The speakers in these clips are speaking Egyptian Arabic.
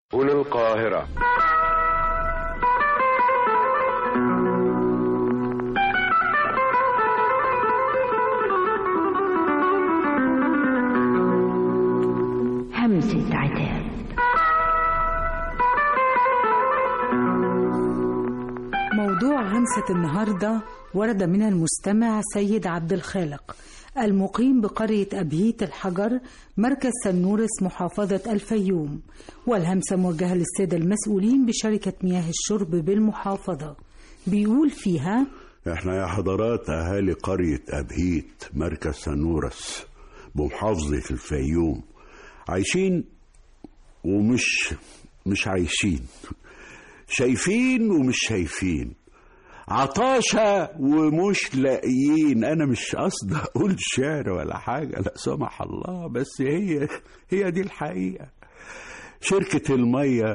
هنا القاهرة همسة عتاب موضوع همسة النهاردة ورد من المستمع سيد عبد الخالق المقيم بقرية أبيت الحجر مركز سنورس محافظة الفيوم والهمسة موجهة للسادة المسؤولين بشركة مياه الشرب بالمحافظة بيقول فيها احنا يا حضرات اهالي قرية ابهيت مركز سنورس بمحافظة الفيوم عايشين ومش مش عايشين شايفين ومش شايفين عطاشة ومش لاقيين انا مش قصدي اقول شعر ولا حاجة لا سمح الله بس هي هي دي الحقيقة شركة المية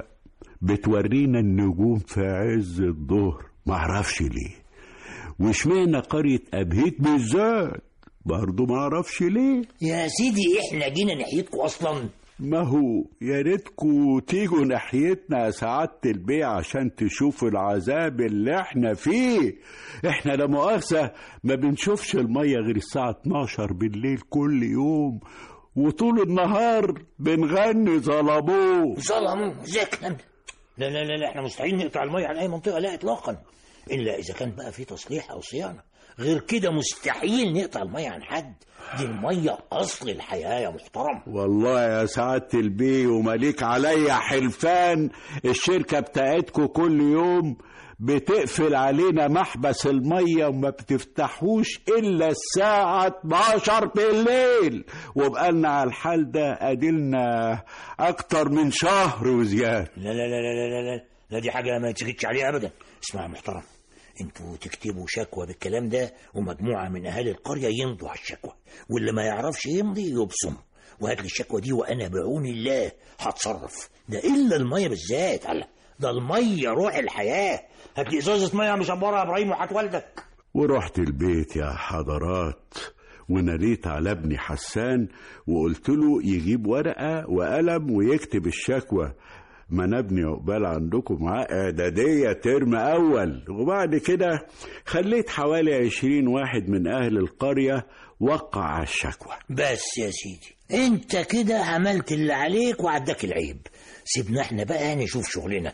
بتورينا النجوم في عز الظهر معرفش ليه واشمعنى قرية أبهيت بالذات برضه معرفش ليه يا سيدي احنا جينا ناحيتكم اصلا ما هو يا ريتكوا تيجوا ناحيتنا يا سعادة البيع عشان تشوفوا العذاب اللي احنا فيه احنا لا مؤاخذة ما بنشوفش المية غير الساعة 12 بالليل كل يوم وطول النهار بنغني ظلموه ظلموا ازاي الكلام ده لا لا لا لا احنا مستحيل نقطع الميه عن اي منطقه لا اطلاقا الا اذا كان بقى في تصليح او صيانه غير كده مستحيل نقطع الميه عن حد دي الميه اصل الحياه يا محترم والله يا سعادة البي ومليك عليا حلفان الشركة بتاعتكو كل يوم بتقفل علينا محبس المية وما بتفتحوش إلا الساعة 12 بالليل وبقالنا على الحال ده أدلنا أكتر من شهر وزيادة لا لا لا لا لا لا, لا. لا دي حاجه ما يتسكتش عليها ابدا اسمع يا محترم انتوا تكتبوا شكوى بالكلام ده ومجموعه من اهالي القريه يمضوا على الشكوى واللي ما يعرفش يمضي يبصم وهات لي الشكوى دي وانا بعون الله هتصرف ده الا الميه بالذات الله ده الميه روح الحياه هات لي ازازه ميه مشبره يا ابراهيم وهات والدك ورحت البيت يا حضرات وناديت على ابني حسان وقلت له يجيب ورقة وقلم ويكتب الشكوى ما انا ابني عقبال عندكم معاه اعدادية ترم اول وبعد كده خليت حوالي عشرين واحد من اهل القرية وقع على الشكوى بس يا سيدي انت كده عملت اللي عليك وعداك العيب سيبنا احنا بقى نشوف شغلنا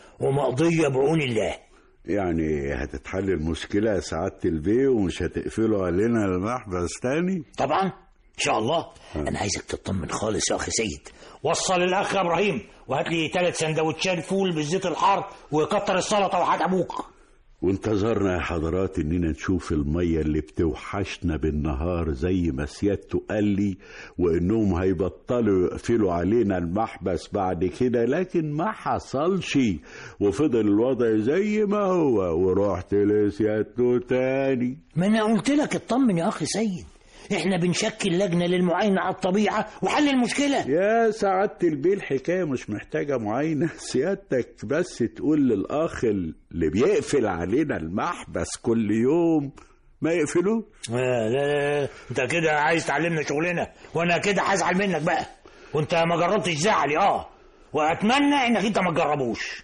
ومقضية بعون الله يعني هتتحل المشكلة يا سعادة البي ومش هتقفلوا علينا المحبس تاني طبعا ان شاء الله انا عايزك تطمن خالص يا اخي سيد وصل الاخ ابراهيم وهات لي ثلاث سندوتشات فول بالزيت الحار وكتر السلطه وهات ابوك وانتظرنا يا حضرات اننا نشوف المية اللي بتوحشنا بالنهار زي ما سيادته قال لي وانهم هيبطلوا يقفلوا علينا المحبس بعد كده لكن ما حصلش وفضل الوضع زي ما هو ورحت لسيادته تاني ما انا قلت لك اطمن يا اخي سيد احنا بنشكل لجنه للمعاينه على الطبيعه وحل المشكله يا سعادة البيه الحكاية مش محتاجة معاينة سيادتك بس تقول للأخ اللي بيقفل علينا المحبس كل يوم ما يقفلوش لا لا لا انت كده عايز تعلمنا شغلنا وانا كده هزعل منك بقى وانت ما جربتش زعلي اه واتمنى انك انت ما تجربوش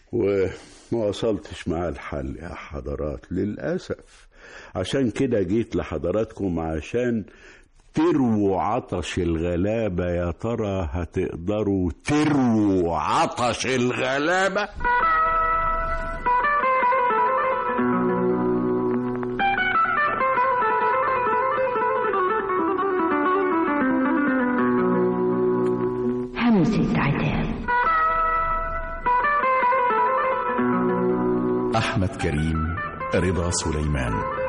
وما وصلتش مع الحل يا حضرات للأسف عشان كده جيت لحضراتكم عشان ترووا عطش الغلابة يا ترى هتقدروا ترووا عطش الغلابة همسة عتاب أحمد كريم رضا سليمان